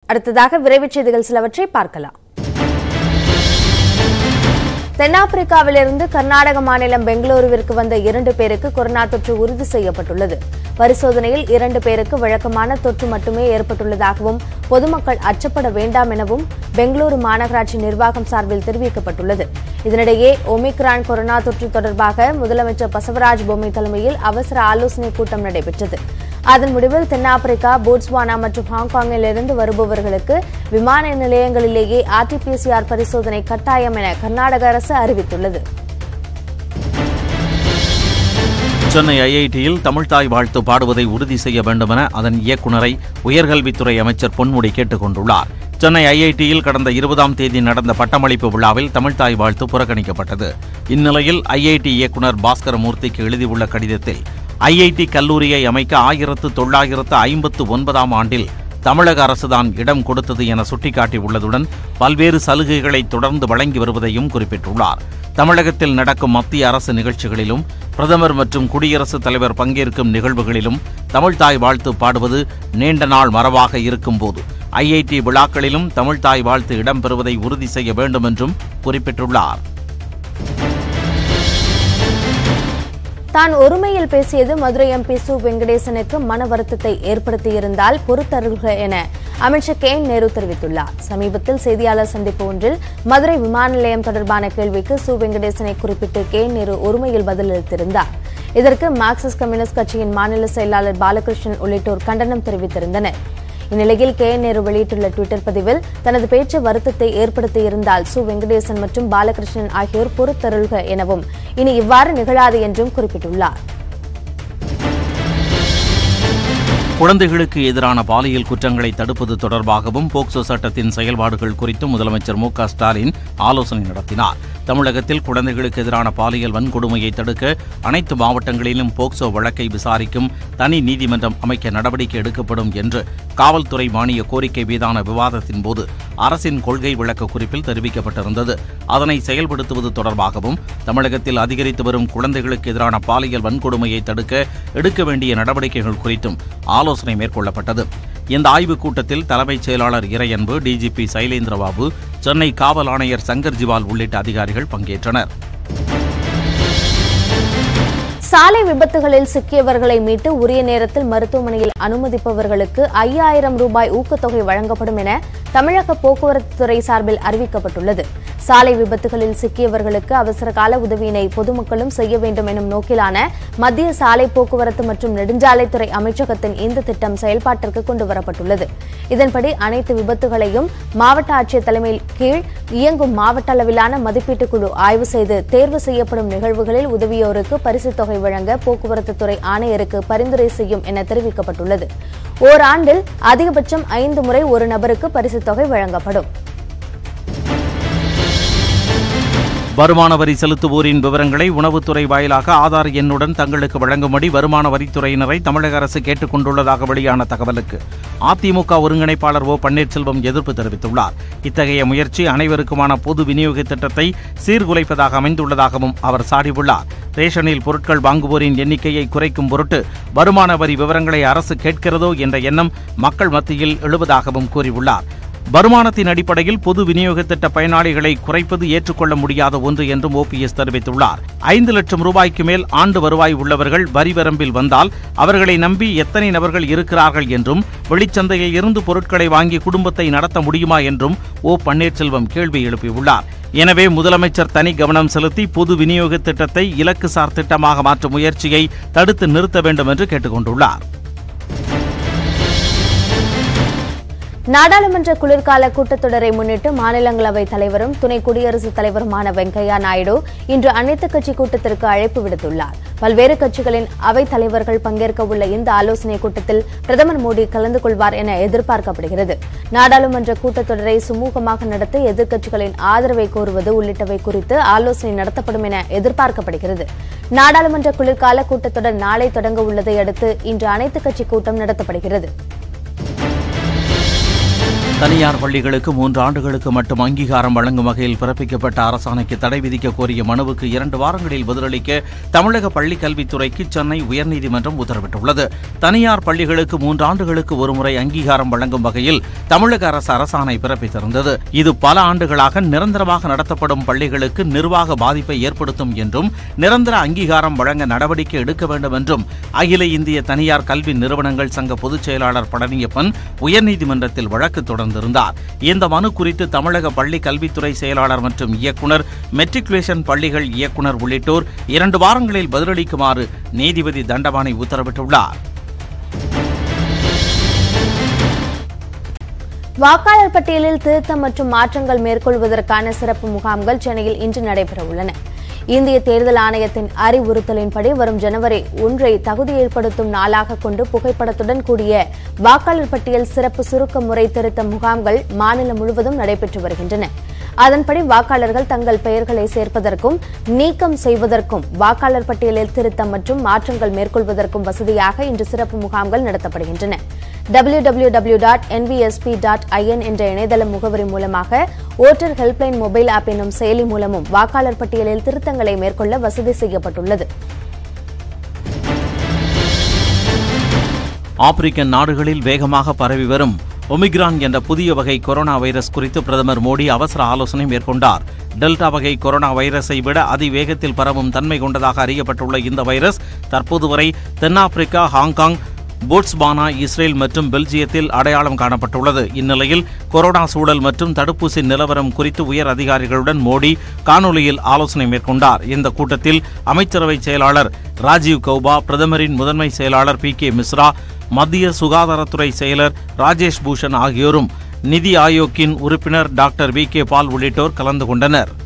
அடுத்ததாக விரைவுச் செய்திகள் சிலவற்றை பார்க்கலாம் தென்னாப்பிரிக்காவிலிருந்து கர்நாடக மாநிலம் பெங்களூருவிற்கு வந்த இரண்டு பேருக்கு கொரோனா தொற்று உறுதி செய்யப்பட்டுள்ளது பரிசோதனையில் இரண்டு பேருக்கு வழக்கமான தொற்று மட்டுமே ஏற்பட்டுள்ளதாகவும் பொதுமக்கள் அச்சப்பட வேண்டாம் எனவும் பெங்களூரு மாநகராட்சி நிர்வாகம் சார்பில் தெரிவிக்கப்பட்டுள்ளது இதனிடையே ஒமிக்ரான் கொரோனா தொற்று தொடர்பாக முதலமைச்சர் பசவராஜ் பொம்மை தலைமையில் அவசர ஆலோசனைக் கூட்டம் நடைபெற்றது அதன் முடிவில் தென்னாப்பிரிக்கா போட்ஸ்வானா மற்றும் ஹாங்காங்கில் இருந்து வருபவர்களுக்கு விமான நிலையங்களிலேயே ஆர்டிபிசிஆர் பரிசோதனை கட்டாயம் என கர்நாடக அரசு அறிவித்துள்ளது சென்னை ஐஐடியில் தமிழ்தாய் வாழ்த்து பாடுவதை உறுதி செய்ய வேண்டுமென அதன் இயக்குநரை உயர்கல்வித்துறை அமைச்சர் பொன்முடி கேட்டுக் கொண்டுள்ளார் சென்னை ஐஐடியில் கடந்த இருபதாம் தேதி நடந்த பட்டமளிப்பு விழாவில் தமிழ்தாய் வாழ்த்து புறக்கணிக்கப்பட்டது இந்நிலையில் ஐஐடி இயக்குநர் பாஸ்கரமூர்த்திக்கு எழுதியுள்ள கடிதத்தில் ஐஐடி கல்லூரியை அமைக்க ஆயிரத்து தொள்ளாயிரத்து ஐம்பத்து ஒன்பதாம் ஆண்டில் தமிழக அரசுதான் இடம் கொடுத்தது என சுட்டிக்காட்டியுள்ளதுடன் பல்வேறு சலுகைகளை தொடர்ந்து வழங்கி வருவதையும் குறிப்பிட்டுள்ளார் தமிழகத்தில் நடக்கும் மத்திய அரசு நிகழ்ச்சிகளிலும் பிரதமர் மற்றும் குடியரசுத் தலைவர் பங்கேற்கும் நிகழ்வுகளிலும் தமிழ்தாய் வாழ்த்து பாடுவது நீண்ட நாள் மரபாக இருக்கும்போது ஐஐடி விழாக்களிலும் தமிழ்தாய் வாழ்த்து இடம்பெறுவதை உறுதி செய்ய வேண்டும் என்றும் குறிப்பிட்டுள்ளார் தான் ஒருமையில் பேசியது மதுரை எம்பி சு வெங்கடேசனுக்கு மன வருத்தத்தை ஏற்படுத்தியிருந்தால் பொறுத்தருள்க என அமைச்சர் கே என் நேரு தெரிவித்துள்ளார் சமீபத்தில் செய்தியாளர் சந்திப்பு ஒன்றில் மதுரை விமான நிலையம் தொடர்பான கேள்விக்கு சு வெங்கடேசனை குறிப்பிட்டு கே என் நேரு ஒருமையில் பதிலளித்திருந்தார் இதற்கு மார்க்சிஸ்ட் கம்யூனிஸ்ட் கட்சியின் மாநில செயலாளர் பாலகிருஷ்ணன் உள்ளிட்டோர் கண்டனம் தெரிவித்திருந்தனர் இந்நிலையில் கே என் நேரு வெளியிட்டுள்ள டுவிட்டர் பதிவில் தனது பேச்சு வருத்தத்தை ஏற்படுத்தியிருந்தால் சு வெங்கடேசன் மற்றும் பாலகிருஷ்ணன் ஆகியோர் பொறுத்தருள்க எனவும் இனி இவ்வாறு நிகழாது என்றும் குறிப்பிட்டுள்ளார் குழந்தைகளுக்கு எதிரான பாலியல் குற்றங்களை தடுப்பது தொடர்பாகவும் போக்சோ சட்டத்தின் செயல்பாடுகள் குறித்தும் முதலமைச்சர் மு க ஸ்டாலின் ஆலோசனை நடத்தினார் தமிழகத்தில் குழந்தைகளுக்கு எதிரான பாலியல் வன்கொடுமையை தடுக்க அனைத்து மாவட்டங்களிலும் போக்சோ வழக்கை விசாரிக்கும் தனி நீதிமன்றம் அமைக்க நடவடிக்கை எடுக்கப்படும் என்று காவல்துறை மானிய கோரிக்கை மீதான விவாதத்தின் போது அரசின் கொள்கை விளக்க குறிப்பில் தெரிவிக்கப்பட்டிருந்தது அதனை செயல்படுத்துவது தொடர்பாகவும் தமிழகத்தில் அதிகரித்து வரும் குழந்தைகளுக்கு எதிரான பாலியல் வன்கொடுமையை தடுக்க எடுக்க வேண்டிய நடவடிக்கைகள் குறித்தும் ஆலோசனை மேற்கொள்ளப்பட்டது இந்த ஆய்வுக் கூட்டத்தில் தலைமைச் செயலாளர் இறையன்பு டிஜிபி சைலேந்திரபாபு சென்னை காவல் ஆணையர் சங்கர் ஜிவால் உள்ளிட்ட அதிகாரிகள் பங்கேற்றனர் சாலை விபத்துகளில் சிக்கியவர்களை மீட்டு உரிய நேரத்தில் மருத்துவமனையில் அனுமதிப்பவர்களுக்கு ஐயாயிரம் ரூபாய் ஊக்கத்தொகை வழங்கப்படும் என தமிழக போக்குவரத்து துறை சார்பில் அறிவிக்கப்பட்டுள்ளது சாலை விபத்துகளில் சிக்கியவர்களுக்கு அவசர கால உதவியினை பொதுமக்களும் செய்ய வேண்டும் எனும் நோக்கிலான மத்திய சாலை போக்குவரத்து மற்றும் நெடுஞ்சாலைத்துறை அமைச்சகத்தின் இந்த திட்டம் செயல்பாட்டிற்கு கொண்டுவரப்பட்டுள்ளது இதன்படி அனைத்து விபத்துகளையும் மாவட்ட ஆட்சியர் தலைமையில் கீழ் இயங்கும் மாவட்ட அளவிலான மதிப்பீட்டு குழு ஆய்வு செய்து தேர்வு செய்யப்படும் நிகழ்வுகளில் உதவியோருக்கு பரிசுத் தொகை வழங்க போக்குவரத்து துறை ஆணையருக்கு பரிந்துரை செய்யும் என தெரிவிக்கப்பட்டுள்ளது ஓராண்டில் அதிகபட்சம் ஐந்து முறை ஒரு நபருக்கு பரிசுத் தொகை வழங்கப்படும் வருமான வரி செலுத்துவோரின் விவரங்களை உணவுத்துறை வாயிலாக ஆதார் எண்ணுடன் தங்களுக்கு வழங்கும்படி வருமான வரித்துறையினரை தமிழக அரசு கேட்டுக் கொண்டுள்ளதாக வெளியான தகவலுக்கு அதிமுக ஒருங்கிணைப்பாளர் ஓ பன்னீர்செல்வம் எதிர்ப்பு தெரிவித்துள்ளார் இத்தகைய முயற்சி அனைவருக்குமான பொது விநியோக திட்டத்தை சீர்குலைப்பதாக அமைந்துள்ளதாகவும் அவர் சாடியுள்ளார் ரேஷனில் பொருட்கள் வாங்குவோரின் எண்ணிக்கையை குறைக்கும் பொருட்டு வருமான வரி விவரங்களை அரசு கேட்கிறதோ என்ற எண்ணம் மக்கள் மத்தியில் எழுவதாகவும் கூறியுள்ளார் வருமானத்தின் அடிப்படையில் பொது விநியோக திட்ட பயனாளிகளை குறைப்பது ஏற்றுக்கொள்ள முடியாத ஒன்று என்றும் ஓபிஎஸ் தெரிவித்துள்ளார் ஐந்து லட்சம் ரூபாய்க்கு மேல் ஆண்டு வருவாய் உள்ளவர்கள் வரி வரம்பில் வந்தால் அவர்களை நம்பி எத்தனை நபர்கள் இருக்கிறார்கள் என்றும் வெளிச்சந்தையில் இருந்து பொருட்களை வாங்கி குடும்பத்தை நடத்த முடியுமா என்றும் ஓ பன்னீர்செல்வம் கேள்வி எழுப்பியுள்ளார் எனவே முதலமைச்சர் தனி கவனம் செலுத்தி பொது விநியோக திட்டத்தை இலக்குசார் திட்டமாக மாற்றும் முயற்சியை தடுத்து நிறுத்த வேண்டும் என்று கேட்டுக்கொண்டுள்ளார் நாடாளுமன்ற குளிர்கால கூட்டத்தொடரை முன்னிட்டு மாநிலங்களவை தலைவரும் துணை குடியரசுத் தலைவருமான வெங்கையா நாயுடு இன்று அனைத்துக் கட்சி கூட்டத்திற்கு அழைப்பு விடுத்துள்ளார் பல்வேறு கட்சிகளின் அவைத் தலைவர்கள் பங்கேற்க உள்ள இந்த ஆலோசனைக் கூட்டத்தில் பிரதமர் மோடி கலந்து கொள்வார் என எதிர்பார்க்கப்படுகிறது நாடாளுமன்ற கூட்டத்தொடரை சுமூகமாக நடத்த எதிர்க்கட்சிகளின் ஆதரவை கோருவது உள்ளிட்டவை குறித்து ஆலோசனை நடத்தப்படும் என எதிர்பார்க்கப்படுகிறது நாடாளுமன்ற குளிர்கால கூட்டத்தொடர் நாளை தொடங்க உள்ளதை அடுத்து இன்று அனைத்துக் கட்சி கூட்டம் நடத்தப்படுகிறது தனியார் பள்ளிகளுக்கு மூன்று ஆண்டுகளுக்கு மட்டும் அங்கீகாரம் வழங்கும் வகையில் பிறப்பிக்கப்பட்ட அரசாணைக்கு தடை விதிக்க கோரிய மனுவுக்கு இரண்டு வாரங்களில் பதிலளிக்க தமிழக பள்ளிக் கல்வித்துறைக்கு சென்னை உயர்நீதிமன்றம் உத்தரவிட்டுள்ளது தனியார் பள்ளிகளுக்கு மூன்று ஆண்டுகளுக்கு ஒருமுறை அங்கீகாரம் வழங்கும் வகையில் தமிழக அரசு அரசாணை பிறப்பித்திருந்தது இது பல ஆண்டுகளாக நிரந்தரமாக நடத்தப்படும் பள்ளிகளுக்கு நிர்வாக பாதிப்பை ஏற்படுத்தும் என்றும் நிரந்தர அங்கீகாரம் வழங்க நடவடிக்கை எடுக்க வேண்டும் என்றும் அகில இந்திய தனியார் கல்வி நிறுவனங்கள் சங்க பொதுச் செயலாளர் பழனியப்பன் உயர்நீதிமன்றத்தில் வழக்கு தொடர்ந்திருந்தார் இந்த மனு குறித்து தமிழக பள்ளி கல்வித்துறை செயலாளர் மற்றும் இயக்குனர் மெட்ரிகுலேஷன் பள்ளிகள் இயக்குனர் உள்ளிட்டோர் இரண்டு வாரங்களில் பதிலளிக்குமாறு நீதிபதி தண்டபாணி உத்தரவிட்டுள்ளார் வாக்காளர் பட்டியலில் திருத்தம் மற்றும் மாற்றங்கள் மேற்கொள்வதற்கான சிறப்பு முகாம்கள் சென்னையில் இன்று நடைபெற உள்ளன இந்திய தேர்தல் ஆணையத்தின் அறிவுறுத்தலின்படி வரும் ஜனவரி ஒன்றை தகுதி ஏற்படுத்தும் நாளாக கொண்டு புகைப்படத்துடன் கூடிய வாக்காளர் பட்டியல் சிறப்பு சுருக்க முறை திருத்த முகாம்கள் மாநிலம் முழுவதும் நடைபெற்று வருகின்றன அதன்படி வாக்காளர்கள் தங்கள் பெயர்களை சேர்ப்பதற்கும் நீக்கம் செய்வதற்கும் வாக்காளர் பட்டியலில் திருத்தம் மற்றும் மாற்றங்கள் மேற்கொள்வதற்கும் வசதியாக இன்று சிறப்பு முகாம்கள் நடத்தப்படுகின்றன www.nvsp.in டாட் டாட் ஐஎன் என்ற இணையதள முகவரி மூலமாக ஓட்டர் ஹெல்ப்லைன் மொபைல் ஆப் என்னும் செயலி மூலமும் வாக்காளர் பட்டியலில் திருத்தங்களை மேற்கொள்ள வசதி செய்யப்பட்டுள்ளது ஆப்பிரிக்க நாடுகளில் வேகமாக பரவி வரும் ஒமிக்ரான் என்ற புதிய வகை கொரோனா வைரஸ் குறித்து பிரதமர் மோடி அவசர ஆலோசனை மேற்கொண்டார் டெல்டா வகை கொரோனா வைரஸை விட அதிவேகத்தில் பரவும் தன்மை கொண்டதாக அறியப்பட்டுள்ள இந்த வைரஸ் தற்போது வரை தென்னாப்பிரிக்கா ஹாங்காங் போட்ஸ்பானா இஸ்ரேல் மற்றும் பெல்ஜியத்தில் அடையாளம் காணப்பட்டுள்ளது இந்நிலையில் கொரோனா சூழல் மற்றும் தடுப்பூசி நிலவரம் குறித்து உயர் அதிகாரிகளுடன் மோடி காணொலியில் ஆலோசனை மேற்கொண்டார் இந்த கூட்டத்தில் அமைச்சரவை செயலாளர் ராஜீவ் கௌபா பிரதமரின் முதன்மை செயலாளர் பி கே மிஸ்ரா மத்திய சுகாதாரத்துறை செயலர் ராஜேஷ் பூஷன் ஆகியோரும் நிதி ஆயோக்கின் உறுப்பினர் டாக்டர் வி கே பால் உள்ளிட்டோர் கலந்து கொண்டனர்